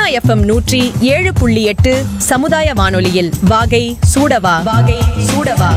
FM நூற்றி ஏழு புள்ளி எட்டு சமுதாய வானொலியில் வாகை சூடவா வாகை சூடவா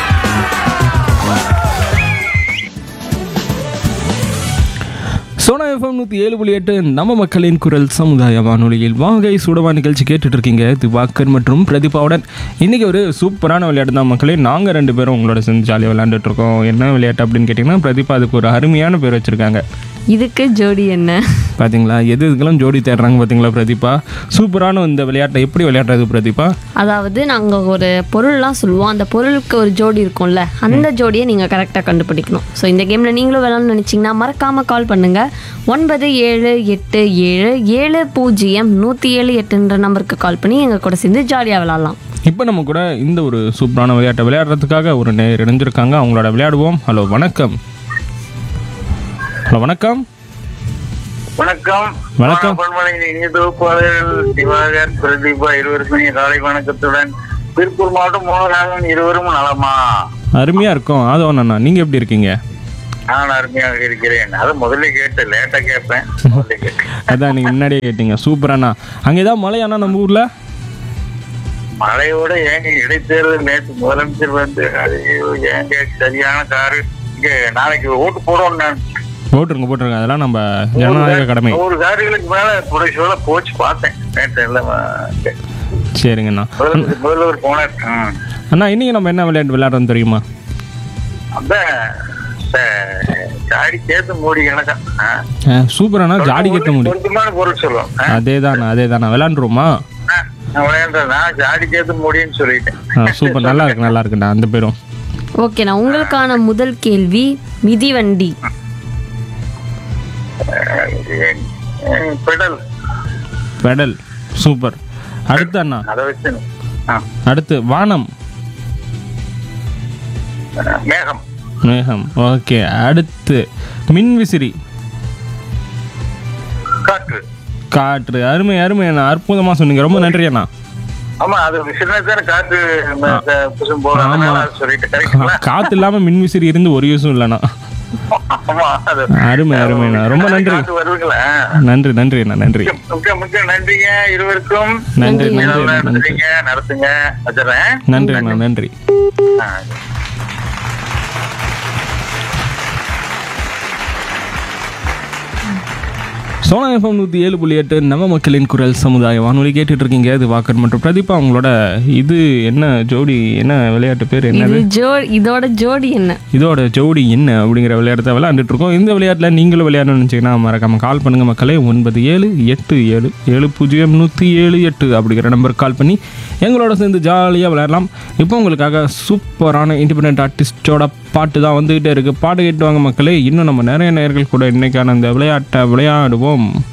சோனா எஃப்எம் நூற்றி ஏழு புள்ளி எட்டு நம்ம மக்களின் குரல் சமுதாய வானொலியில் வாகை சூடவா நிகழ்ச்சி கேட்டுட்டு இருக்கீங்க திவாக்கர் மற்றும் பிரதீபாவுடன் இன்னைக்கு ஒரு சூப்பரான விளையாட்டு தான் மக்களே நாங்கள் ரெண்டு பேரும் உங்களோட சேர்ந்து ஜாலியாக விளையாண்டுட்டு இருக்கோம் என்ன விளையாட்டு அப்படின்னு கேட்டிங்கன்னா பிரதீபா அதுக்கு ஒரு அருமையான பேர் வச்சுருக்காங்க இதுக்கு ஜோடி என்ன பாத்தீங்களா எது இதுக்கெல்லாம் ஜோடி தேடுறாங்க பார்த்தீங்களா பிரதீபா சூப்பரான இந்த விளையாட்டை எப்படி விளையாடுறது பிரதீபா அதாவது நாங்கள் ஒரு பொருள்லாம் சொல்லுவோம் அந்த பொருளுக்கு ஒரு ஜோடி இருக்கும்ல அந்த ஜோடியை நீங்கள் கரெக்டாக கண்டுபிடிக்கணும் ஸோ இந்த கேமில் நீங்களும் விளாட்னு நினச்சிங்கன்னா மறக்காமல் கால் பண்ணுங்கள் ஒன்பது ஏழு எட்டு ஏழு ஏழு பூஜ்ஜியம் நூற்றி ஏழு எட்டுன்ற நம்பருக்கு கால் பண்ணி எங்கள் கூட சேர்ந்து ஜாலியாக விளாட்லாம் இப்போ நம்ம கூட இந்த ஒரு சூப்பரான விளையாட்டை விளையாடுறதுக்காக ஒரு நேர் இணைஞ்சிருக்காங்க அவங்களோட விளையாடுவோம் ஹலோ வணக்கம் ஹலோ வணக்கம் வணக்கம் வணக்கம். பண்பலையின் இனிய தொகுப்பாளர்கள் திவாகர் பிரதீபா இருவருக்கும் இனிய காலை வணக்கத்துடன் திருப்பூர் மாவட்டம் மோகனாகன் இருவரும் நலமா அருமையாக இருக்கும் ஆதவன் அண்ணா நீங்கள் எப்படி இருக்கீங்க நான் அருமையாக இருக்கிறேன் அதை முதல்ல கேட்டேன் லேட்டா கேட்பேன் முதல்ல கேட்டேன் அதான் நீங்கள் முன்னாடியே கேட்டீங்க சூப்பராண்ணா அங்கே ஏதாவது மழையாண்ணா நம்ம ஊரில் மழையோட ஏங்க இடைத்தேர்தல் நேற்று முதலமைச்சர் வந்து ஐயோ, ஏங்க சரியான காரு இங்க நாளைக்கு ஓட்டு போடுவோம் நான் போட்டுருங்க போட்டுருங்க அதெல்லாம் நம்ம ஜனநாயக கடமை நூறு கார்களுக்கு மேல துறை சொல்ல போச்சு பார்த்தேன் நேற்று எல்லாம் சரிங்கண்ணா முதல்வர் முதல்வர் போனார் ம். அண்ணா இன்னைக்கு நம்ம என்ன விளையாட்டு விளையாடுறோம் தெரியுமா அதான் ச- சாடி சேர்த்து மூடி கணக்கா ஆ. ஆ, சூப்பராண்ணா ஜாடி கட்ட முடியும் பொருத்தமான பொருள் சொல்லுவோம் ஆ. அதே தாண்ணா அதே தாண்ணா விளையாண்டுருவோமா ஆ, நான் விளையாண்டேன் நான் ஜாடி சேர்த்து மூடின்னு சொல்லிட்டேன் ஆ சூப்பர் நல்லா இருக்கு நல்லா இருக்குண்ணா அந்த பேரும் ஓகேண்ணா உங்களுக்கான முதல் கேள்வி மிதிவண்டி அஹ், பெடல் பெடல் சூப்பர் அடுத்து அண்ணா அதை வச்சு ஆ. அடுத்து வானம் அஹ், மேகம் மேகம் ஓகே அடுத்து மின்விசிறி காற்று காற்று அருமை அருமை அண்ணா அற்புதமாக சொன்னீங்க ரொம்ப நன்றி அண்ணா ஆமா அது விசிறதான காற்று ம- க- புசும் போறாங்க ஆமா. சொல்லிட்டு கரெக்டுங்களா காற்று இல்லாமல் மின்விசிறி இருந்து ஒரு யூஸும் இல்லைண்ணா ஆமா அது அருமை அருமைண்ணா ரொம்ப நன்றி காற்று வருதுங்களா நன்றி நன்றி அண்ணா நன்றி முக்கிய முக்கிய நன்றிங்க இருவருக்கும் நன்றி நன்றி நல்லா அண்ணா நன்றி நடத்துங்க நடத்துங்க வச்சுறேன் நன்றி அண்ணா நன்றி ஆ. சோனா எஃப்எம் நூற்றி ஏழு புள்ளி எட்டு நம்ம மக்களின் குரல் சமுதாய வானொலி கேட்டுட்டு இருக்கீங்க இது வாக்கர் மற்றும் பிரதீபா அவங்களோட இது என்ன ஜோடி என்ன விளையாட்டு பேர் என்னது இது ஜோ இதோட ஜோடி என்ன இதோட ஜோடி என்ன அப்படிங்கிற விளையாட்டை விளையாண்டுட்டு இருக்கோம் இந்த விளையாட்டில் நீங்களும் விளையாடணும்னு நினச்சிங்கன்னா மறக்காம கால் பண்ணுங்க மக்களே ஒன்பது ஏழு எட்டு ஏழு ஏழு பூஜ்ஜியம் நூற்றி ஏழு எட்டு அப்படிங்கிற நம்பருக்கு கால் பண்ணி எங்களோட சேர்ந்து ஜாலியாக விளையாடலாம் இப்போ உங்களுக்காக சூப்பரான இண்டிபெண்ட் ஆர்டிஸ்டோட பாட்டு தான் வந்துகிட்டே இருக்குது பாட்டு கேட்டு வாங்க மக்களே இன்னும் நம்ம நிறைய நேர்கள் கூட இன்னைக்கான இந்த விளையாட்டை விளையாடுவோம்